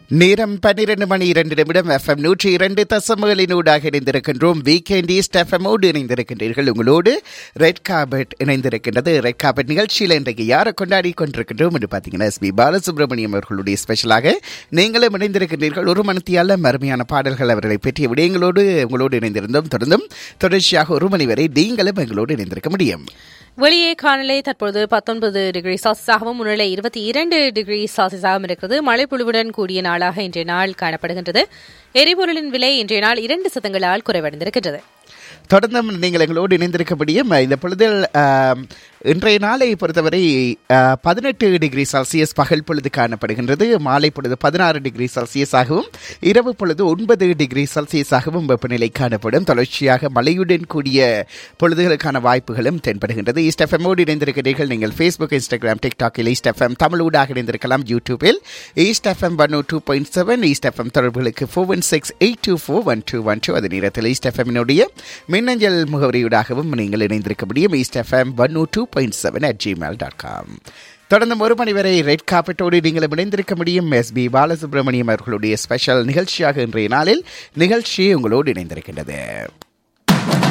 நேரம் பன்னிரண்டு மணி இரண்டு நிமிடம் எஃப்எம் நூற்றி இரண்டு தசமகளினூடாக இணைந்திருக்கின்றோம் வீக்கெண்ட் ஈஸ்ட் எஃப்எம்மோடு இணைந்திருக்கின்றீர்கள் உங்களோடு ரெட் கார்பெட் இணைந்திருக்கின்றது ரெட் கார்பெட் நிகழ்ச்சியில் இன்றைக்கு யாரை கொண்டாடி கொண்டிருக்கின்றோம் என்று பார்த்தீங்கன்னா எஸ் பி பாலசுப்ரமணியம் அவர்களுடைய ஸ்பெஷலாக நீங்களும் இணைந்திருக்கின்றீர்கள் ஒரு மணித்தியால அருமையான பாடல்கள் அவர்களை பற்றிய விடயங்களோடு உங்களோடு இணைந்திருந்தோம் தொடர்ந்தும் தொடர்ச்சியாக ஒரு மணி வரை நீங்களும் எங்களோடு இணைந்திருக்க முடியும் வெளியே காணலை தற்பொழுது பத்தொன்பது டிகிரி செல்சியஸாகவும் முன்னிலை இருபத்தி இரண்டு டிகிரி செல்சியஸாகவும் இருக்கிறது மழை பொழிவுடன் கூடிய நாளாக இன்றைய நாள் காணப்படுகின்றது எரிபொருளின் விலை இன்றைய நாள் இரண்டு சதங்களால் குறைவடைந்திருக்கின்றது தொடர்ந்தும் நீங்கள் எங்களோடு இணைந்திருக்க முடியும் இந்த பொழுதில் ஆம், இன்றைய நாளை பொறுத்தவரை பதினெட்டு டிகிரி செல்சியஸ் பகல் பொழுது காணப்படுகின்றது மாலை பொழுது பதினாறு டிகிரி செல்சியஸாகவும் இரவு பொழுது ஒன்பது டிகிரி செல்சியஸாகவும் வெப்பநிலை காணப்படும் தொடர்ச்சியாக மழையுடன் கூடிய பொழுதுகளுக்கான வாய்ப்புகளும் தென்படுகின்றது ஈஸ்ட் எஃப்எம்மோடு இணைந்திருக்கிறீர்கள் நீங்கள் ஃபேஸ்புக் இன்ஸ்டாகிராம் டிக்டாக்கில் ஈஸ்ட் எஃப்எம் தமிழூடாக இணைந்திருக்கலாம் யூடியூபில் East FM one two point seven East FM தொடர்புகளுக்கு four one six eight two four one two one two அது நேரத்தில் ஈஸ்ட் எஃப்எம்னுடைய மின்னஞ்சல் முகவரியூடாகவும் நீங்கள் இணைந்திருக்க முடியும் East FM one two point seven at Gmail dot com தொடர்ந்து ஒரு மணி வரை ரெட் காப்பட்டோடு நீங்கள் இணைந்திருக்க முடியும் எஸ் பி பாலசுப்ரமணியம் அவர்களுடைய ஸ்பெஷல் நிகழ்ச்சியாக இன்றைய நாளில் நிகழ்ச்சி உங்களோடு இணைந்திருக்கின்றது